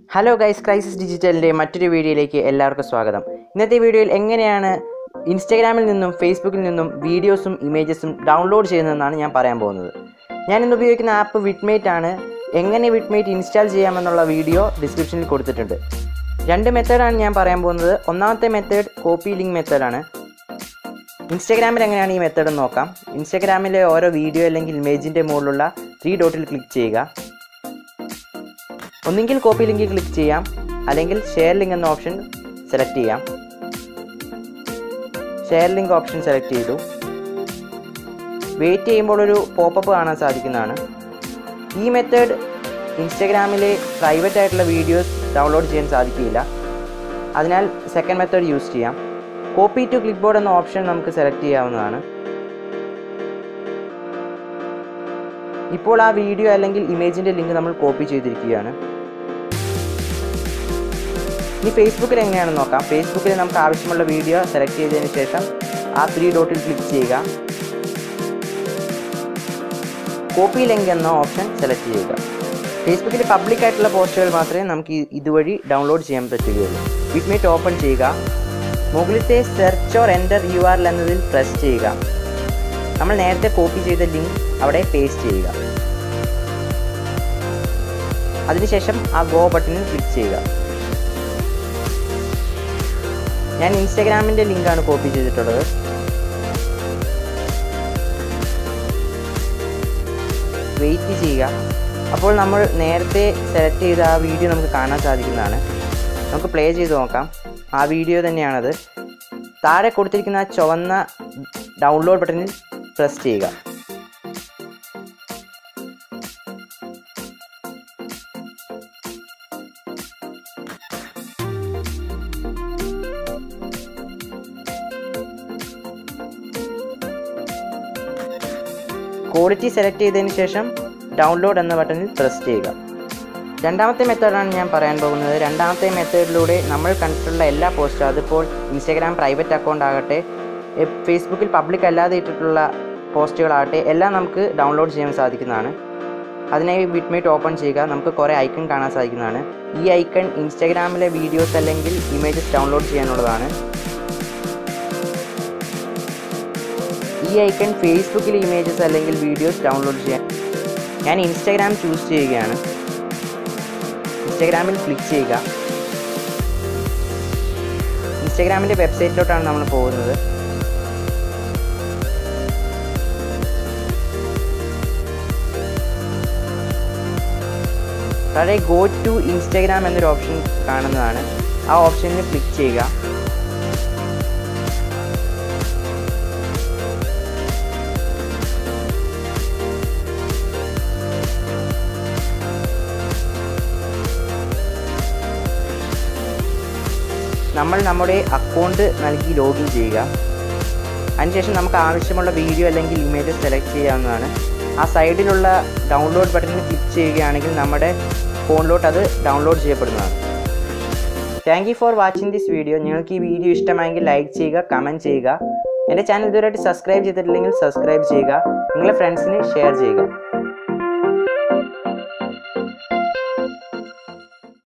hello guys crisis ഡിജിറ്റലിൻ്റെ മറ്റൊരു വീഡിയോയിലേക്ക് എല്ലാവർക്കും സ്വാഗതം ഇന്നത്തെ വീഡിയോയിൽ എങ്ങനെയാണ് ഇൻസ്റ്റാഗ്രാമിൽ നിന്നും ഫേസ്ബുക്കിൽ നിന്നും വീഡിയോസും ഇമേജസും ഡൗൺലോഡ് ചെയ്യുന്നതെന്നാണ് ഞാൻ പറയാൻ പോകുന്നത് ഞാൻ ഇന്ന് ഉപയോഗിക്കുന്ന ആപ്പ് വിറ്റ്മേറ്റ് ആണ് എങ്ങനെ വിറ്റ്മേറ്റ് ഇൻസ്റ്റാൾ ചെയ്യാമെന്നുള്ള വീഡിയോ ഡിസ്ക്രിപ്ഷനിൽ കൊടുത്തിട്ടുണ്ട് രണ്ട് മെത്തേഡാണ് ഞാൻ പറയാൻ പോകുന്നത് ഒന്നാമത്തെ മെത്തേഡ് കോപ്പി ലിങ്ക് മെത്തേഡാണ് ഇൻസ്റ്റാഗ്രാമിൽ എങ്ങനെയാണ് ഈ മെത്തേഡ് എന്ന് നോക്കാം ഇൻസ്റ്റാഗ്രാമിലെ ഓരോ വീഡിയോ അല്ലെങ്കിൽ ഇമേജിൻ്റെ മുകളിലുള്ള ത്രീ ഡോട്ടിൽ ക്ലിക്ക് ചെയ്യുക ഒന്നുകിൽ കോപ്പി ലിങ്ക് ക്ലിക്ക് ചെയ്യാം അല്ലെങ്കിൽ ഷെയർ ലിങ്ക് എന്ന ഓപ്ഷൻ സെലക്ട് ചെയ്യാം ഷെയർ ലിങ്ക് ഓപ്ഷൻ സെലക്ട് ചെയ്തു വെയിറ്റ് ചെയ്യുമ്പോൾ ഒരു പോപ്പപ്പ് കാണാൻ സാധിക്കുന്നതാണ് ഈ മെത്തേഡ് ഇൻസ്റ്റഗ്രാമിലെ പ്രൈവറ്റ് ആയിട്ടുള്ള വീഡിയോസ് ഡൗൺലോഡ് ചെയ്യാൻ സാധിക്കില്ല അതിനാൽ സെക്കൻഡ് മെത്തേഡ് യൂസ് ചെയ്യാം കോപ്പി ടു ക്ലിക്ക് ബോർഡ് എന്ന ഓപ്ഷൻ നമുക്ക് സെലക്ട് ചെയ്യാവുന്നതാണ് ഇപ്പോൾ ആ വീഡിയോ അല്ലെങ്കിൽ ഇമേജിൻ്റെ ലിങ്ക് നമ്മൾ കോപ്പി ചെയ്തിരിക്കുകയാണ് ഇനി ഫേസ്ബുക്കിൽ എങ്ങനെയാണെന്ന് നോക്കാം ഫേസ്ബുക്കിൽ നമുക്ക് ആവശ്യമുള്ള വീഡിയോ സെലക്ട് ചെയ്തതിന് ശേഷം ആ ത്രീ ഡോട്ടിൽ ക്ലിക്ക് ചെയ്യുക കോപ്പി ലിങ്ക് എന്ന ഓപ്ഷൻ സെലക്ട് ചെയ്യുക ഫേസ്ബുക്കിൽ പബ്ലിക് ആയിട്ടുള്ള പോസ്റ്റുകൾ മാത്രമേ നമുക്ക് ഈ- ഇതുവഴി ഡൗൺലോഡ് ചെയ്യാൻ പറ്റുകയുള്ളൂ വിറ്റ്മേറ്റ് ഓപ്പൺ ചെയ്യുക മുകളിലത്തെ search or enter U R എന്നതിൽ പ്രസ് ചെയ്യുക നമ്മൾ നേരത്തെ കോപ്പി ചെയ്ത ലിങ്ക് അവിടെ പേസ്റ്റ് ചെയ്യുക അതിനുശേഷം ആ ഗോ ബട്ടണിൽ ക്ലിക്ക് ചെയ്യുക ഞാൻ ഇൻസ്റ്റാഗ്രാമിൻ്റെ ലിങ്കാണ് കോപ്പി ചെയ്തിട്ടുള്ളത് വെയിറ്റ് ചെയ്യുക അപ്പോൾ നമ്മൾ നേരത്തെ സെലക്ട് ചെയ്ത ആ വീഡിയോ നമുക്ക് കാണാൻ സാധിക്കുന്നതാണ് നമുക്ക് പ്ലേ ചെയ്ത് നോക്കാം ആ വീഡിയോ തന്നെയാണത് താഴെ കൊടുത്തിരിക്കുന്ന ആ ചുവന്ന ഡൗൺലോഡ് ബട്ടണിൽ പ്രസ് ചെയ്യുക ക്വാളിറ്റി സെലക്ട് ചെയ്തതിന് ശേഷം ഡൗൺലോഡ് എന്ന ബട്ടണിൽ പ്രസ് ചെയ്യുക രണ്ടാമത്തെ മെത്തേഡാണ് ഞാൻ പറയാൻ പോകുന്നത് രണ്ടാമത്തെ മെത്തേഡിലൂടെ നമ്മൾ കണ്ടിട്ടുള്ള എല്ലാ പോസ്റ്റും അതിപ്പോൾ ഇൻസ്റ്റാഗ്രാം പ്രൈവറ്റ് അക്കൗണ്ട് ആകട്ടെ എ- ഫേസ്ബുക്കിൽ പബ്ലിക് അല്ലാതെ ഇട്ടിട്ടുള്ള പോസ്റ്റുകളാകട്ടെ എല്ലാം നമുക്ക് ഡൗൺലോഡ് ചെയ്യാൻ സാധിക്കുന്നതാണ് അതിനായി വിറ്റ്മേറ്റ് ഓപ്പൺ ചെയ്യുക നമുക്ക് കുറേ ഐക്കൺ കാണാൻ സാധിക്കുന്നതാണ് ഈ ഐക്കൺ ഇൻസ്റ്റാഗ്രാമിലെ വീഡിയോസ് അല്ലെങ്കിൽ ഇമേജസ് ഡൗൺലോഡ് ചെയ്യാനുള്ളതാണ് ഈ ഐക്കൺ ഫേസ്ബുക്കിൽ ഇമേജസ് അല്ലെങ്കിൽ വീഡിയോസ് ഡൗൺലോഡ് ചെയ്യാൻ ഞാൻ ഇൻസ്റ്റാഗ്രാം ചൂസ് ചെയ്യുകയാണ് ഇൻസ്റ്റാഗ്രാമിൽ ക്ലിക്ക് ചെയ്യുക ഇൻസ്റ്റാഗ്രാമിൻ്റെ വെബ്സൈറ്റിലോട്ടാണ് നമ്മൾ പോകുന്നത് താഴെ ഗോ ടു ഇൻസ്റ്റാഗ്രാം എന്നൊരു ഓപ്ഷൻ കാണുന്നതാണ് ആ ഓപ്ഷനിൽ ക്ലിക്ക് ചെയ്യുക നമ്മൾ നമ്മുടെ അക്കൗണ്ട് നൽകി ലോഗിൻ ചെയ്യുക അതിനുശേഷം നമുക്ക് ആവശ്യമുള്ള വീഡിയോ അല്ലെങ്കിൽ ഇമേജ് സെലക്ട് ചെയ്യാവുന്നതാണ് ആ സൈഡിലുള്ള ഡൗൺലോഡ് ബട്ടണിൽ ക്ലിക്ക് ചെയ്യുകയാണെങ്കിൽ നമ്മുടെ ഫോണിലോട്ട് അത് ഡൗൺലോഡ് ചെയ്യപ്പെടുന്നതാണ് thank you for watching this video നിങ്ങൾക്ക് ഈ വീഡിയോ ഇഷ്ടമായെങ്കിൽ ലൈക്ക് ചെയ്യുക കമൻറ്റ് ചെയ്യുക എൻ്റെ ചാനൽ ഇതുവരെയായിട്ട് സബ്സ്ക്രൈബ് ചെയ്തിട്ടില്ലെങ്കിൽ സബ്സ്ക്രൈബ് ചെയ്യുക നിങ്ങളുടെ ഫ്രണ്ട്സിന് ഷെയർ ചെയ്യുക